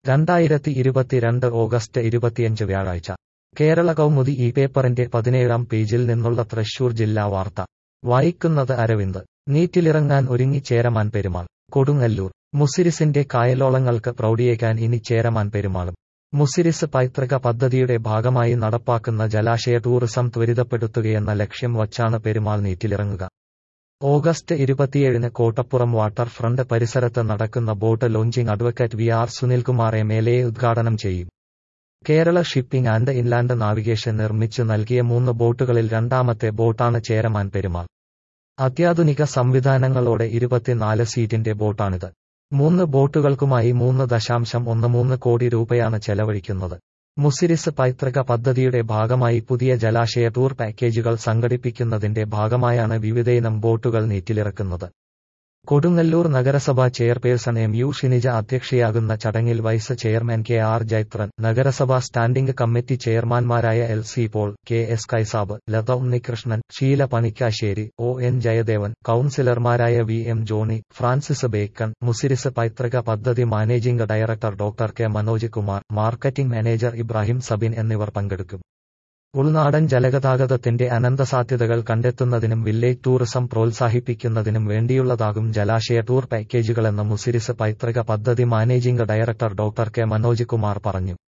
രണ്ടായിരത്തി ഇരുപത്തിരണ്ട് ഓഗസ്റ്റ് ഇരുപത്തിയഞ്ച് വ്യാഴാഴ്ച കേരള കൗമുദി ഈ പേപ്പറിന്റെ പതിനേഴാം പേജിൽ നിന്നുള്ള തൃശൂർ ജില്ലാ വാർത്ത വായിക്കുന്നത് അരവിന്ദ് നീറ്റിലിറങ്ങാൻ ഒരുങ്ങി ചേരമാൻ പെരുമാൾ കൊടുങ്ങല്ലൂർ മുസിരിസിന്റെ കായലോളങ്ങൾക്ക് പ്രൗഢിയേക്കാൻ ഇനി ചേരമാൻ പെരുമാളും മുസിരിസ് പൈതൃക പദ്ധതിയുടെ ഭാഗമായി നടപ്പാക്കുന്ന ജലാശയ ടൂറിസം ത്വരിതപ്പെടുത്തുകയെന്ന ലക്ഷ്യം വച്ചാണ് പെരുമാൾ നീറ്റിലിറങ്ങുക ഓഗസ്റ്റ് ഇരുപത്തിയേഴിന് കോട്ടപ്പുറം വാട്ടർ ഫ്രണ്ട് പരിസരത്ത് നടക്കുന്ന boat launching advocate V R Sunilkumar M L A ഉദ്ഘാടനം ചെയ്യും Kerala shipping and inland navigation നിർമ്മിച്ചു നൽകിയ മൂന്ന് ബോട്ടുകളിൽ രണ്ടാമത്തെ ബോട്ടാണ് ചേരമാൻ പെരുമാൾ അത്യാധുനിക സംവിധാനങ്ങളോടെ ഇരുപത്തിനാല് സീറ്റിന്റെ ബോട്ടാണിത് മൂന്ന് ബോട്ടുകൾക്കുമായി മൂന്ന് ദശാംശം ഒന്ന് മൂന്ന് കോടി രൂപയാണ് ചെലവഴിക്കുന്നത് മുസിരിസ് പൈതൃക പദ്ധതിയുടെ ഭാഗമായി പുതിയ ജലാശയ ടൂർ പാക്കേജുകൾ സംഘടിപ്പിക്കുന്നതിന്റെ ഭാഗമായാണ് വിവിധയിനം ബോട്ടുകൾ നീറ്റിലിറക്കുന്നത് കൊടുങ്ങല്ലൂർ നഗരസഭാ ചെയർപേഴ്സൺ എം യു ഷിനിജ അധ്യക്ഷയാകുന്ന ചടങ്ങിൽ vice chairman K R Jaithran നഗരസഭാ സ്റ്റാൻഡിംഗ് കമ്മിറ്റി ചെയർമാൻമാരായ L C Paul K S Kaisab Latha Unnikrishnan Sheela Panikkassery O N Jayadevan കൌൺസിലർമാരായ വി എം ജോണി ഫ്രാൻസിസ് ബേക്കൺ മുസിരിസ് പൈതൃക പദ്ധതി managing director doctor K Manoj Kumar marketing manager Ibrahim Sabin എന്നിവർ പങ്കെടുക്കും ഉൾനാടൻ ജലഗതാഗതത്തിന്റെ അനന്തസാധ്യതകൾ കണ്ടെത്തുന്നതിനും വില്ലേജ് ടൂറിസം പ്രോത്സാഹിപ്പിക്കുന്നതിനും വേണ്ടിയുള്ളതാകും ജലാശയ ടൂർ പാക്കേജുകളെന്ന് മുസിരിസ് പൈതൃക പദ്ധതി managing director doctor K Manoj Kumar പറഞ്ഞു